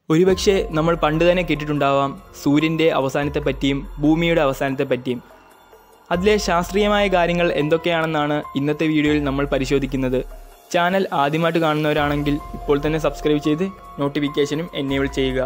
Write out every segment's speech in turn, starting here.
ഒരുപക്ഷെ നമ്മൾ പണ്ട് തന്നെ കേട്ടിട്ടുണ്ടാവാം സൂര്യൻ്റെ അവസാനത്തെ പറ്റിയും ഭൂമിയുടെ അവസാനത്തെ പറ്റിയും അതിലെ ശാസ്ത്രീയമായ കാര്യങ്ങൾ എന്തൊക്കെയാണെന്നാണ് ഇന്നത്തെ വീഡിയോയിൽ നമ്മൾ പരിശോധിക്കുന്നത് ചാനൽ ആദ്യമായിട്ട് കാണുന്നവരാണെങ്കിൽ ഇപ്പോൾ തന്നെ സബ്സ്ക്രൈബ് ചെയ്ത് നോട്ടിഫിക്കേഷനും എനേബിൾ ചെയ്യുക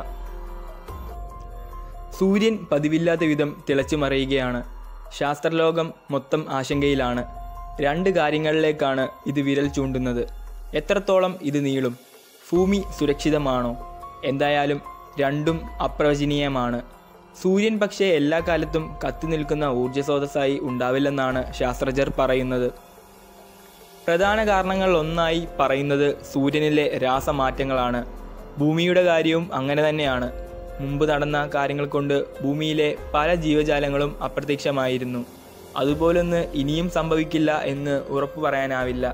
സൂര്യൻ പതിവില്ലാത്ത വിധം തിളച്ചു മറയുകയാണ് ശാസ്ത്രലോകം മൊത്തം ആശങ്കയിലാണ് രണ്ട് കാര്യങ്ങളിലേക്കാണ് ഇത് വിരൽ ചൂണ്ടുന്നത് എത്രത്തോളം ഇത് നീളും ഭൂമി സുരക്ഷിതമാണോ എന്തായാലും രണ്ടും അപ്രവചനീയമാണ് സൂര്യൻ പക്ഷേ എല്ലാ കാലത്തും കത്തി നിൽക്കുന്ന ഊർജ്ജസ്രോതസ്സായി ഉണ്ടാവില്ലെന്നാണ് ശാസ്ത്രജ്ഞർ പറയുന്നത് പ്രധാന കാരണങ്ങൾ ഒന്നായി പറയുന്നത് സൂര്യനിലെ രാസമാറ്റങ്ങളാണ് ഭൂമിയുടെ കാര്യവും അങ്ങനെ തന്നെയാണ് മുമ്പ് നടന്ന കാര്യങ്ങൾ കൊണ്ട് ഭൂമിയിലെ പല ജീവജാലങ്ങളും അപ്രത്യക്ഷമായിരുന്നു അതുപോലൊന്ന് ഇനിയും സംഭവിക്കില്ല എന്ന് ഉറപ്പു പറയാനാവില്ല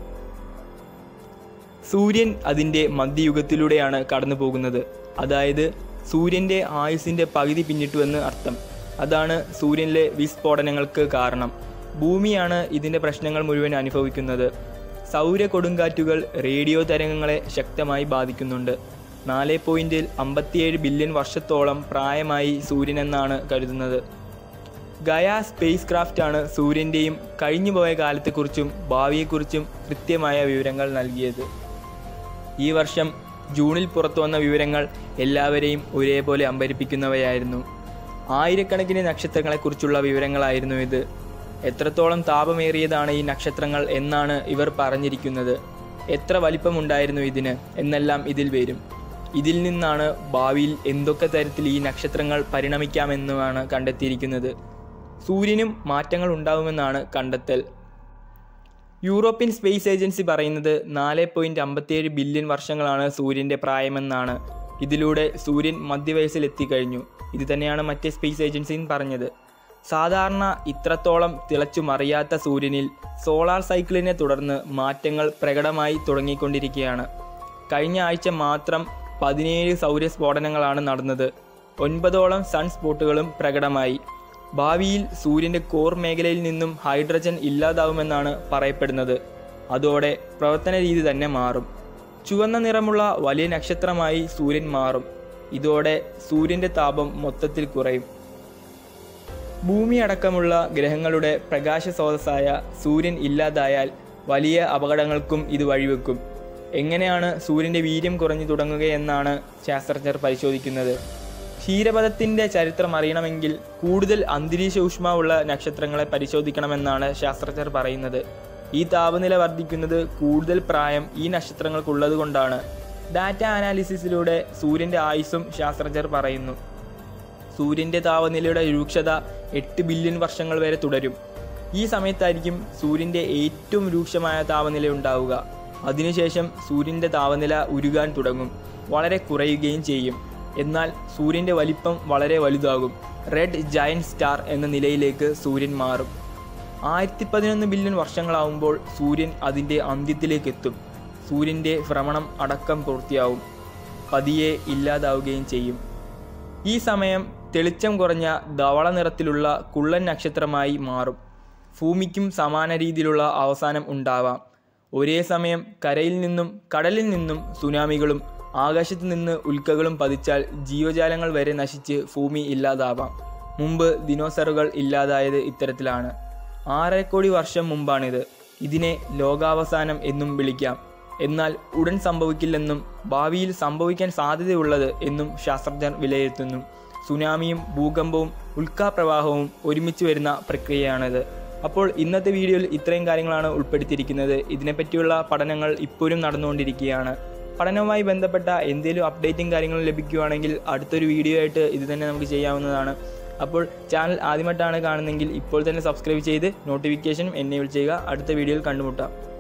സൂര്യൻ അതിൻ്റെ മധ്യയുഗത്തിലൂടെയാണ് കടന്നു പോകുന്നത് അതായത് സൂര്യൻ്റെ ആയുസിൻ്റെ പകുതി പിന്നിട്ടുവെന്ന് അർത്ഥം അതാണ് സൂര്യനിലെ വിസ്ഫോടനങ്ങൾക്ക് കാരണം ഭൂമിയാണ് ഇതിൻ്റെ പ്രശ്നങ്ങൾ മുഴുവൻ അനുഭവിക്കുന്നത് സൗര കൊടുങ്കാറ്റുകൾ റേഡിയോ തരംഗങ്ങളെ ശക്തമായി ബാധിക്കുന്നുണ്ട് നാല് പോയിൻറ്റ് അമ്പത്തിയേഴ് ബില്യൺ വർഷത്തോളം പ്രായമായി സൂര്യൻ എന്നാണ് കരുതുന്നത് ഗയ സ്പേസ് ക്രാഫ്റ്റാണ് സൂര്യൻ്റെയും കഴിഞ്ഞുപോയ കാലത്തെക്കുറിച്ചും ഭാവിയെക്കുറിച്ചും കൃത്യമായ വിവരങ്ങൾ നൽകിയത് ഈ വർഷം ജൂണിൽ പുറത്തു വന്ന വിവരങ്ങൾ എല്ലാവരെയും ഒരേപോലെ അമ്പരിപ്പിക്കുന്നവയായിരുന്നു ആയിരക്കണക്കിന് നക്ഷത്രങ്ങളെക്കുറിച്ചുള്ള വിവരങ്ങളായിരുന്നു ഇത് എത്രത്തോളം താപമേറിയതാണ് ഈ നക്ഷത്രങ്ങൾ എന്നാണ് ഇവർ പറഞ്ഞിരിക്കുന്നത് എത്ര വലിപ്പമുണ്ടായിരുന്നു ഇതിന് എന്നെല്ലാം ഇതിൽ വരും ഇതിൽ നിന്നാണ് ഭാവിയിൽ എന്തൊക്കെ തരത്തിൽ ഈ നക്ഷത്രങ്ങൾ പരിണമിക്കാമെന്നുമാണ് കണ്ടെത്തിയിരിക്കുന്നത് സൂര്യനും മാറ്റങ്ങൾ ഉണ്ടാവുമെന്നാണ് കണ്ടെത്തൽ യൂറോപ്യൻ സ്പേസ് ഏജൻസി പറയുന്നത് നാല് പോയിൻറ്റ് അമ്പത്തിയേഴ് ബില്യൺ വർഷങ്ങളാണ് സൂര്യൻ്റെ പ്രായമെന്നാണ് ഇതിലൂടെ സൂര്യൻ മധ്യവയസ്സിൽ എത്തിക്കഴിഞ്ഞു ഇത് തന്നെയാണ് മറ്റേ സ്പേസ് ഏജൻസിയും പറഞ്ഞത് സാധാരണ ഇത്രത്തോളം തിളച്ചു മറിയാത്ത സൂര്യനിൽ സോളാർ സൈക്കിളിനെ തുടർന്ന് മാറ്റങ്ങൾ പ്രകടമായി തുടങ്ങിക്കൊണ്ടിരിക്കുകയാണ് കഴിഞ്ഞ ആഴ്ച മാത്രം പതിനേഴ് സൗരസ്ഫോടനങ്ങളാണ് നടന്നത് ഒൻപതോളം സൺ സ്പോട്ടുകളും പ്രകടമായി ഭാവിയിൽ സൂര്യൻ്റെ കോർ മേഖലയിൽ നിന്നും ഹൈഡ്രജൻ ഇല്ലാതാവുമെന്നാണ് പറയപ്പെടുന്നത് അതോടെ പ്രവർത്തന രീതി തന്നെ മാറും ചുവന്ന നിറമുള്ള വലിയ നക്ഷത്രമായി സൂര്യൻ മാറും ഇതോടെ സൂര്യൻ്റെ താപം മൊത്തത്തിൽ കുറയും ഭൂമി അടക്കമുള്ള ഗ്രഹങ്ങളുടെ പ്രകാശ സ്രോതസ്സായ സൂര്യൻ ഇല്ലാതായാൽ വലിയ അപകടങ്ങൾക്കും ഇത് വഴിവെക്കും എങ്ങനെയാണ് സൂര്യൻ്റെ വീര്യം കുറഞ്ഞു തുടങ്ങുകയെന്നാണ് ശാസ്ത്രജ്ഞർ പരിശോധിക്കുന്നത് ക്ഷീരപഥത്തിൻ്റെ ചരിത്രം അറിയണമെങ്കിൽ കൂടുതൽ അന്തരീക്ഷ ഊഷ്മാവുള്ള നക്ഷത്രങ്ങളെ പരിശോധിക്കണമെന്നാണ് ശാസ്ത്രജ്ഞർ പറയുന്നത് ഈ താപനില വർദ്ധിക്കുന്നത് കൂടുതൽ പ്രായം ഈ നക്ഷത്രങ്ങൾക്കുള്ളത് കൊണ്ടാണ് ഡാറ്റ അനാലിസിസിലൂടെ സൂര്യൻ്റെ ആയുസ്സും ശാസ്ത്രജ്ഞർ പറയുന്നു സൂര്യൻ്റെ താപനിലയുടെ രൂക്ഷത എട്ട് ബില്യൺ വർഷങ്ങൾ വരെ തുടരും ഈ സമയത്തായിരിക്കും സൂര്യൻ്റെ ഏറ്റവും രൂക്ഷമായ താപനില ഉണ്ടാവുക അതിനുശേഷം സൂര്യൻ്റെ താപനില ഉരുകാൻ തുടങ്ങും വളരെ കുറയുകയും ചെയ്യും എന്നാൽ സൂര്യൻ്റെ വലിപ്പം വളരെ വലുതാകും റെഡ് ജയൻറ്റ് സ്റ്റാർ എന്ന നിലയിലേക്ക് സൂര്യൻ മാറും ആയിരത്തി പതിനൊന്ന് ബില്യൺ വർഷങ്ങളാവുമ്പോൾ സൂര്യൻ അതിൻ്റെ അന്ത്യത്തിലേക്ക് എത്തും സൂര്യൻ്റെ ഭ്രമണം അടക്കം പൂർത്തിയാവും പതിയെ ഇല്ലാതാവുകയും ചെയ്യും ഈ സമയം തെളിച്ചം കുറഞ്ഞ ധവള നിറത്തിലുള്ള കുള്ളൻ നക്ഷത്രമായി മാറും ഭൂമിക്കും സമാന രീതിയിലുള്ള അവസാനം ഉണ്ടാവാം ഒരേ സമയം കരയിൽ നിന്നും കടലിൽ നിന്നും സുനാമികളും ആകാശത്ത് നിന്ന് ഉൽക്കകളും പതിച്ചാൽ ജീവജാലങ്ങൾ വരെ നശിച്ച് ഭൂമി ഇല്ലാതാവാം മുമ്പ് ദിനോസറുകൾ ഇല്ലാതായത് ഇത്തരത്തിലാണ് ആറര കോടി വർഷം മുമ്പാണിത് ഇതിനെ ലോകാവസാനം എന്നും വിളിക്കാം എന്നാൽ ഉടൻ സംഭവിക്കില്ലെന്നും ഭാവിയിൽ സംഭവിക്കാൻ സാധ്യതയുള്ളത് എന്നും ശാസ്ത്രജ്ഞർ വിലയിരുത്തുന്നു സുനാമിയും ഭൂകമ്പവും ഉൽക്കാപ്രവാഹവും ഒരുമിച്ച് വരുന്ന പ്രക്രിയയാണിത് അപ്പോൾ ഇന്നത്തെ വീഡിയോയിൽ ഇത്രയും കാര്യങ്ങളാണ് ഉൾപ്പെടുത്തിയിരിക്കുന്നത് ഇതിനെപ്പറ്റിയുള്ള പഠനങ്ങൾ ഇപ്പോഴും നടന്നുകൊണ്ടിരിക്കുകയാണ് പഠനവുമായി ബന്ധപ്പെട്ട എന്തെങ്കിലും അപ്ഡേറ്റും കാര്യങ്ങളും ലഭിക്കുകയാണെങ്കിൽ അടുത്തൊരു വീഡിയോ ആയിട്ട് ഇത് തന്നെ നമുക്ക് ചെയ്യാവുന്നതാണ് അപ്പോൾ ചാനൽ ആദ്യമായിട്ടാണ് കാണുന്നതെങ്കിൽ ഇപ്പോൾ തന്നെ സബ്സ്ക്രൈബ് ചെയ്ത് നോട്ടിഫിക്കേഷനും എനേബിൾ ചെയ്യുക അടുത്ത വീഡിയോയിൽ കണ്ടുമുട്ടാം